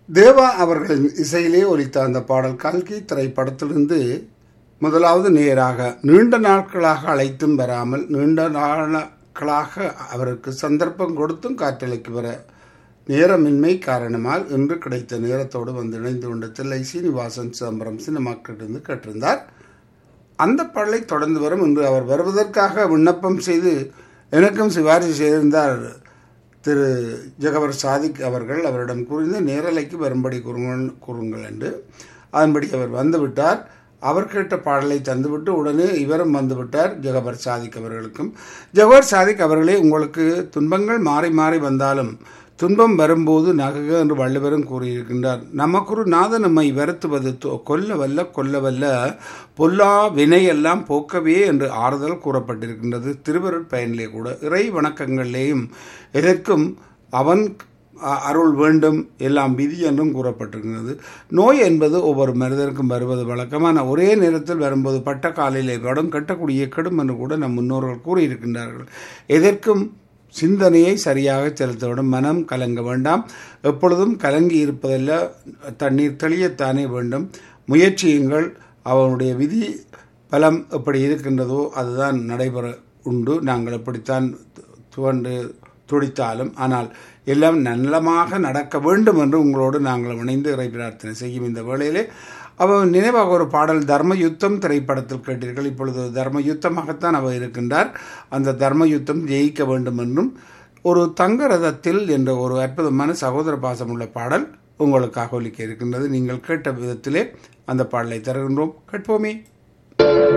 தேவா அவர்களின் இசையிலே ஒலித்த அந்த பாடல் கல்கி திரைப்படத்திலிருந்து முதலாவது நேராக நீண்ட நாட்களாக அழைத்தும் வராமல் நீண்ட நாட்களாக அவருக்கு சந்தர்ப்பம் கொடுத்தும் காற்றலைக்கு வர நேரமின்மை காரணமால் இன்று கிடைத்த நேரத்தோடு வந்து இணைந்து கொண்ட தில்லை சீனிவாசன் சிதம்பரம் சினிமாக்கிட்டிருந்து கேட்டிருந்தார் அந்த பாடலை தொடர்ந்து வரும் இன்று அவர் வருவதற்காக விண்ணப்பம் செய்து எனக்கும் சிபாரிசு செய்திருந்தார் திரு ஜெகவர் சாதிக் அவர்கள் அவரிடம் கூறிந்து நேரலைக்கு வரும்படி கூறுங்கள் கூறுங்கள் என்று அதன்படி அவர் வந்துவிட்டார் அவர் கேட்ட பாடலை தந்துவிட்டு உடனே இவரும் வந்துவிட்டார் ஜெகபர் சாதிக் அவர்களுக்கும் ஜெகபர் சாதிக் அவர்களே உங்களுக்கு துன்பங்கள் மாறி மாறி வந்தாலும் துன்பம் வரும்போது நகுக என்று வள்ளுவரும் கூறியிருக்கின்றார் நமக்குரு நாத நம்மை வருத்துவது கொல்ல வல்ல கொல்ல வல்ல பொல்லா வினையெல்லாம் போக்கவே என்று ஆறுதல் கூறப்பட்டிருக்கின்றது திருவருட் பயனிலே கூட இறை வணக்கங்களிலேயும் எதற்கும் அவன் அருள் வேண்டும் எல்லாம் விதி என்றும் கூறப்பட்டிருக்கிறது நோய் என்பது ஒவ்வொரு மனிதருக்கும் வருவது வழக்கமான ஒரே நேரத்தில் வரும்போது பட்ட காலிலே படம் கட்டக்கூடிய கெடும் என்று கூட நம் முன்னோர்கள் கூறியிருக்கின்றார்கள் எதற்கும் சிந்தனையை சரியாக செலுத்த வேண்டும் மனம் கலங்க வேண்டாம் எப்பொழுதும் கலங்கி இருப்பதல்ல தண்ணீர் தெளியத்தானே வேண்டும் முயற்சியுங்கள் அவனுடைய விதி பலம் எப்படி இருக்கின்றதோ அதுதான் நடைபெற உண்டு நாங்கள் எப்படித்தான் துவண்டு துடித்தாலும் ஆனால் எல்லாம் நல்லமாக நடக்க வேண்டும் என்று உங்களோடு நாங்கள் இணைந்து இறை பிரார்த்தனை செய்யும் இந்த வேளையிலே அவன் நினைவாக ஒரு பாடல் தர்ம யுத்தம் திரைப்படத்தில் கேட்டீர்கள் இப்பொழுது தர்ம யுத்தமாகத்தான் அவர் இருக்கின்றார் அந்த தர்ம யுத்தம் ஜெயிக்க வேண்டும் என்றும் ஒரு தங்க ரதத்தில் என்ற ஒரு அற்புதமான சகோதர பாசமுள்ள பாடல் உங்களுக்காக ஒலிக்க இருக்கின்றது நீங்கள் கேட்ட விதத்திலே அந்த பாடலை தருகின்றோம் கேட்போமே